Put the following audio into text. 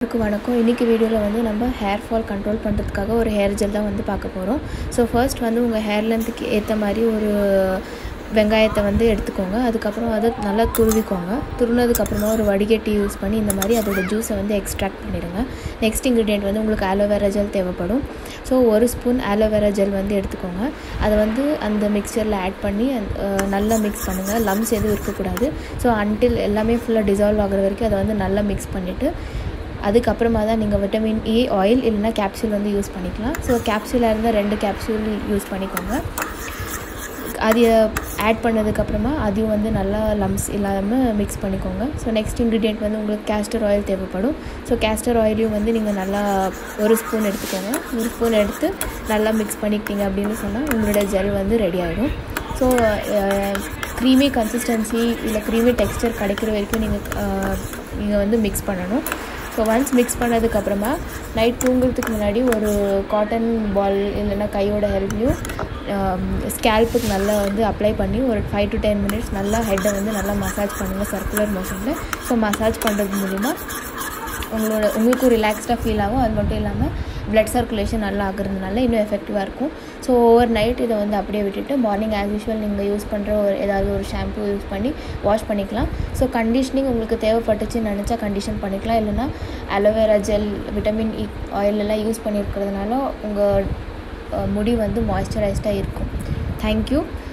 எல்லாருக்கும் வணக்கம் இன்றைக்கி வீடியோவில் வந்து நம்ம ஹேர் ஃபால் கண்ட்ரோல் பண்ணுறதுக்காக ஒரு ஹேர் ஜெல் தான் வந்து பார்க்க போகிறோம் ஸோ ஃபர்ஸ்ட் வந்து உங்கள் ஹேர் லென்த்துக்கு ஏற்ற மாதிரி ஒரு வெங்காயத்தை வந்து எடுத்துக்கோங்க அதுக்கப்புறம் அதை நல்லா துருவிக்கோங்க துருனதுக்கப்புறமா ஒரு வடிகட்டி யூஸ் பண்ணி இந்த மாதிரி அதோட ஜூஸை வந்து எக்ஸ்ட்ராக்ட் பண்ணிடுங்க நெக்ஸ்ட் இன்க்ரீடியன்ட் வந்து உங்களுக்கு ஆலோவேரா ஜெல் தேவைப்படும் ஸோ ஒரு ஸ்பூன் ஆலோவேரா ஜெல் வந்து எடுத்துக்கோங்க அதை வந்து அந்த மிக்சரில் ஆட் பண்ணி அஹ், நல்லா மிக்ஸ் பண்ணுங்கள் லம்ஸ் எதுவும் இருக்கக்கூடாது ஸோ அன்டில் எல்லாமே ஃபுல்லாக டிசால்வ் ஆகுற வரைக்கும் அதை வந்து நல்லா மிக்ஸ் பண்ணிவிட்டு அதுக்கப்புறமா தான் நீங்கள் விட்டமின் இ ஆயில் இல்லைன்னா கேப்சூல் வந்து யூஸ் பண்ணிக்கலாம் ஸோ கேப்சூலாக இருந்தால் ரெண்டு கேப்சூல் யூஸ் பண்ணிக்கோங்க அது ஆட் பண்ணதுக்கப்புறமா அதையும் வந்து நல்லா லம்ஸ் இல்லாமல் மிக்ஸ் பண்ணிக்கோங்க ஸோ நெக்ஸ்ட் இன்க்ரீடியன்ட் வந்து உங்களுக்கு கேஸ்டர் ஆயில் தேவைப்படும் ஸோ கேஸ்டர் ஆயிலையும் வந்து நீங்கள் நல்லா ஒரு ஸ்பூன் எடுத்துக்கோங்க ஒரு ஸ்பூன் எடுத்து நல்லா மிக்ஸ் பண்ணிக்கிட்டீங்க அப்படின்னு சொன்னால் உங்களோட ஜெல் வந்து ரெடி ஆகிடும் ஸோ க்ரீமி கன்சிஸ்டன்சி இல்லை க்ரீமி டெக்ஸ்டர் கிடைக்கிற வரைக்கும் நீங்கள் நீங்கள் வந்து மிக்ஸ் பண்ணணும் ஸோ ஒன்ஸ் மிக்ஸ் பண்ணதுக்கப்புறமா நைட் தூங்குறதுக்கு முன்னாடி ஒரு காட்டன் பால் இல்லைன்னா கையோட ஹெல்ப்லையும் ஸ்கேல்ப்புக்கு நல்லா வந்து அப்ளை பண்ணி ஒரு ஃபைவ் டு டென் மினிட்ஸ் நல்லா ஹெட்டை வந்து நல்லா மசாஜ் பண்ணுங்கள் சர்க்குலர் மோஷனில் ஸோ மசாஜ் பண்ணுறது மூலிமா உங்களோட உங்களுக்கும் ரிலாக்ஸ்டாக ஃபீல் ஆகும் அது மட்டும் இல்லாமல் blood சர்க்குலேஷன் நல்லா ஆகுறதுனால இன்னும் எஃபெக்டிவாக இருக்கும் ஸோ ஓவர் நைட் இதை வந்து அப்படியே விட்டுட்டு மார்னிங் ஆஸ் யூஷுவல் நீங்கள் யூஸ் பண்ணுற ஒரு ஏதாவது ஒரு ஷாம்பு யூஸ் பண்ணி வாஷ் பண்ணிக்கலாம் ஸோ கண்டிஷனிங் உங்களுக்கு தேவைப்பட்டுச்சுன்னு நினச்சா கண்டிஷன் பண்ணிக்கலாம் இல்லைன்னா aloe vera gel vitamin E oil எல்லாம் யூஸ் பண்ணியிருக்கிறதுனால உங்கள் முடி வந்து மாய்ஸ்சரைஸ்டாக இருக்கும் தேங்க்யூ